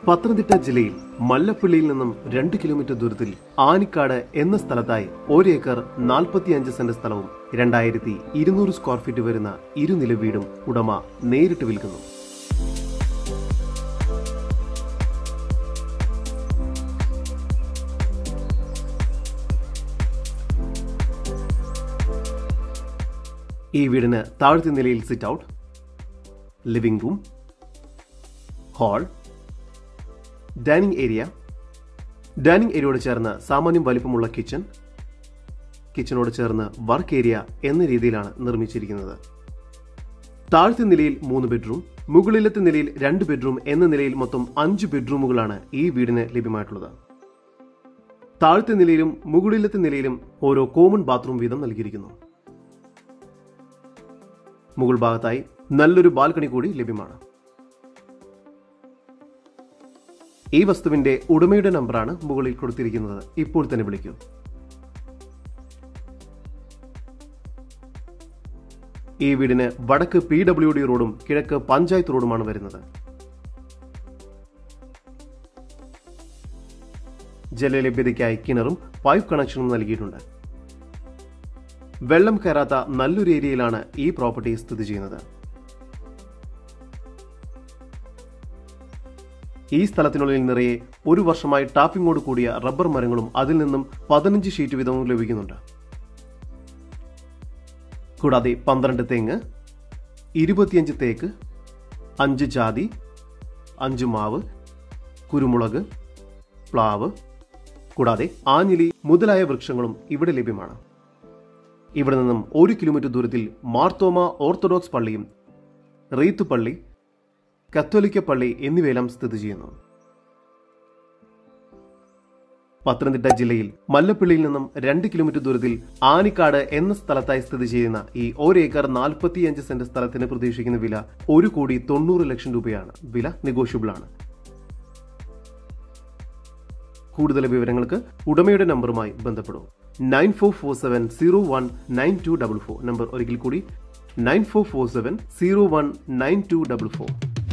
പത്തനംതിട്ട ജില്ലയിൽ മല്ലപ്പള്ളിയിൽ നിന്നും രണ്ട് കിലോമീറ്റർ ദൂരത്തിൽ ആനിക്കാട് എന്ന സ്ഥലത്തായി ഒരു ഏക്കർ നാൽപ്പത്തിയഞ്ച് സെന്റ് സ്ഥലവും രണ്ടായിരത്തി ഇരുന്നൂറ് സ്ക്വയർ ഫീറ്റ് വരുന്ന ഇരുനില വീടും ഉടമ നേരിട്ട് വിൽക്കുന്നു ഈ വീടിന് താഴത്തെ നിലയിൽ sit out living room hall dining area dining ഏരിയയോട് ചേർന്ന് സാമാന്യം വലിപ്പമുള്ള കിച്ചൺ കിച്ചണോട് ചേർന്ന് വർക്ക് ഏരിയ എന്ന രീതിയിലാണ് നിർമ്മിച്ചിരിക്കുന്നത് താഴത്തെ നിലയിൽ മൂന്ന് ബെഡ്റൂം മുകളിലത്തെ നിലയിൽ രണ്ട് ബെഡ്റൂം എന്ന നിലയിൽ മൊത്തം അഞ്ച് ബെഡ്റൂമുകളാണ് ഈ വീടിന് ലഭ്യമായിട്ടുള്ളത് താഴത്തെ നിലയിലും മുകളിലത്തെ നിലയിലും ഓരോ കോമൺ ബാത്റൂം വീതം നൽകിയിരിക്കുന്നു മുകൾ ഭാഗത്തായി നല്ലൊരു ബാൽക്കണി കൂടി ലഭ്യമാണ് ഈ വസ്തുവിന്റെ ഉടമയുടെ നമ്പറാണ് മുകളിൽ കൊടുത്തിരിക്കുന്നത് ഇപ്പോൾ തന്നെ വിളിക്കൂ ഈ വീടിന് വടക്ക് പി ഡബ്ല്യു ഡി റോഡും കിഴക്ക് പഞ്ചായത്ത് റോഡുമാണ് വരുന്നത് ജലലഭ്യതയ്ക്കായി കിണറും പൈപ്പ് കണക്ഷനും നൽകിയിട്ടുണ്ട് വെള്ളം കയറാത്ത നല്ലൊരു ഏരിയയിലാണ് ഈ പ്രോപ്പർട്ടി സ്ഥിതി ചെയ്യുന്നത് ഈ സ്ഥലത്തിനുള്ളിൽ നിറയെ ഒരു വർഷമായി ടാപ്പിങ്ങോട് കൂടിയ റബ്ബർ മരങ്ങളും അതിൽ നിന്നും പതിനഞ്ച് ഷീറ്റ് വീതവും ലഭിക്കുന്നുണ്ട് കൂടാതെ പന്ത്രണ്ട് തെങ്ങ് ഇരുപത്തിയഞ്ച് തേക്ക് അഞ്ച് ജാതി അഞ്ച് മാവ് കുരുമുളക് പ്ലാവ് കൂടാതെ ആഞ്ഞിലി മുതലായ വൃക്ഷങ്ങളും ഇവിടെ ലഭ്യമാണ് ഇവിടെ നിന്നും ഒരു കിലോമീറ്റർ ദൂരത്തിൽ മാർത്തോമ ഓർത്തഡോക്സ് പള്ളിയും റീത്ത് പള്ളി കത്തോലിക്ക പള്ളി എന്നിവയെല്ലാം സ്ഥിതി ചെയ്യുന്നു പത്തനംതിട്ട ജില്ലയിൽ മല്ലപ്പള്ളിയിൽ നിന്നും രണ്ട് കിലോമീറ്റർ ദൂരത്തിൽ ആനിക്കാട് എന്ന സ്ഥലത്തായി സ്ഥിതി ചെയ്യുന്ന ഈ ഒരു ഏക്കർ നാൽപ്പത്തിയഞ്ച് സെന്റ് സ്ഥലത്തിന് പ്രതീക്ഷിക്കുന്ന വില ഒരു കോടി തൊണ്ണൂറ് ലക്ഷം രൂപയാണ് വില നെഗോഷ്യബിൾ ആണ് കൂടുതൽ വിവരങ്ങൾക്ക് ഉടമയുടെ നമ്പറുമായി ബന്ധപ്പെടൂ nine four four seven zero one nine two double four number ഒരിക്കൽ കൂടി nine four four seven zero one nine two double four